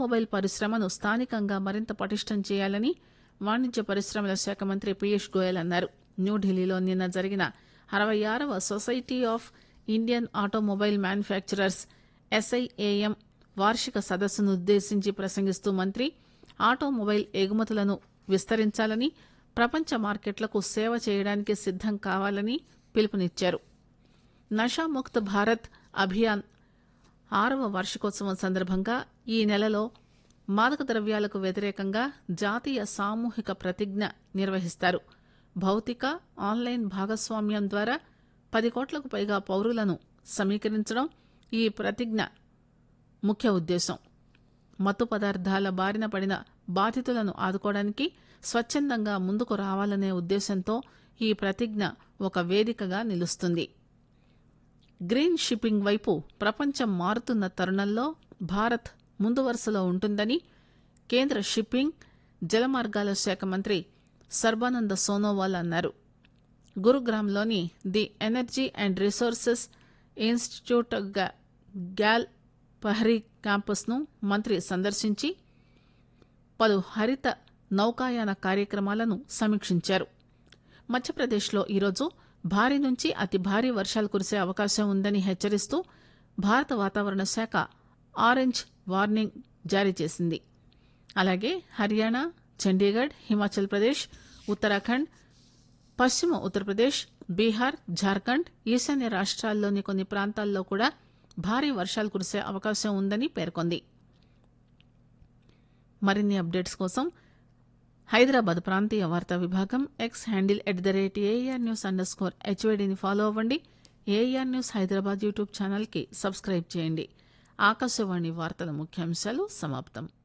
automobile పరిశ్రమను స్థానికంగా మరింత పటిష్టం చేయాలని వాణిజ్య పరిశ్రమల శాఖ మంత్రి పీయూష్ గోయల్ అన్నారు న్యూఢిల్లీలో నిన్న జరిగిన అరవై ఆరవ society of Indian automobile manufacturers SIAM వార్షిక సదస్సును ఉద్దేశించి ప్రసంగిస్తూ మంత్రి ఆటోమొబైల్ ఎగుమతులను విస్తరించాలని ప్రపంచ మార్కెట్లకు సేవ చేయడానికి సిద్దం కావాలని పిలుపునిచ్చారు నషాముక్త్ భారత్ అభియాన్ ఆరవ వార్షికోత్సవం సందర్భంగా ఈ నెలలో మాదక ద్రవ్యాలకు వ్యతిరేకంగా జాతీయ సామూహిక ప్రతిజ్ఞ నిర్వహిస్తారు భౌతిక ఆన్లైన్ భాగస్వామ్యం ద్వారా పది కోట్లకు పైగా పౌరులను సమీకరించడం ఈ ప్రతిజ్ఞ ముఖ్య ఉద్దేశం మత్తు పదార్థాల బారిన పడిన బాధితులను ఆదుకోవడానికి స్వచ్ఛందంగా ముందుకు రావాలనే ఉద్దేశంతో ఈ ప్రతిజ్ఞ ఒక వేదికగా నిలుస్తుంది గ్రీన్ షిప్పింగ్ వైపు ప్రపంచం మారుతున్న తరుణంలో భారత్ ముందు వరుసలో ఉంటుందని కేంద్ర షిప్పింగ్ జలమార్గాల శాఖ మంత్రి సర్బానంద సోనోవాల్ అన్నారు గురుగ్రామ్లోని the energy and resources institute గా- గ్యాల్ పహరీ క్యాంపస్ను మంత్రి సందర్శించి పలు హరిత నౌకాయాన కార్యక్రమాలను సమీక్షించారు మధ్యప్రదేశ్లో ఈరోజు భారీ నుంచి అతి భారీ వర్షాలు కురిసే అవకాశం ఉందని హెచ్చరిస్తూ భారత వాతావరణ శాఖ ఆరెంజ్ వార్నింగ్ జారీ చేసింది అలాగే హర్యానా చండీగఢ్ హిమాచల్ ప్రదేశ్ ఉత్తరాఖండ్ పశ్చిమ ఉత్తరప్రదేశ్ బీహార్ జార్ఖండ్ ఈశాన్య రాష్ట్రాల్లోని కొన్ని ప్రాంతాల్లో కూడా భారీ వర్షాలు కురిసే అవకాశం ఉందని పేర్కొంది మరిన్ని అప్డేట్స్ కోసం హైదరాబాద్ ప్రాంతీయ వార్తా విభాగం X handle at the rate AIR news under score హెచ్వైడిని ఫాలో అవ్వండి ఏఆర్ న్యూస్ హైదరాబాద్ యూట్యూబ్ ఛానల్కి సబ్స్క్రైబ్ చేయండి ఆకాశవాణి వార్తల ముఖ్యాంశాలు సమాప్తం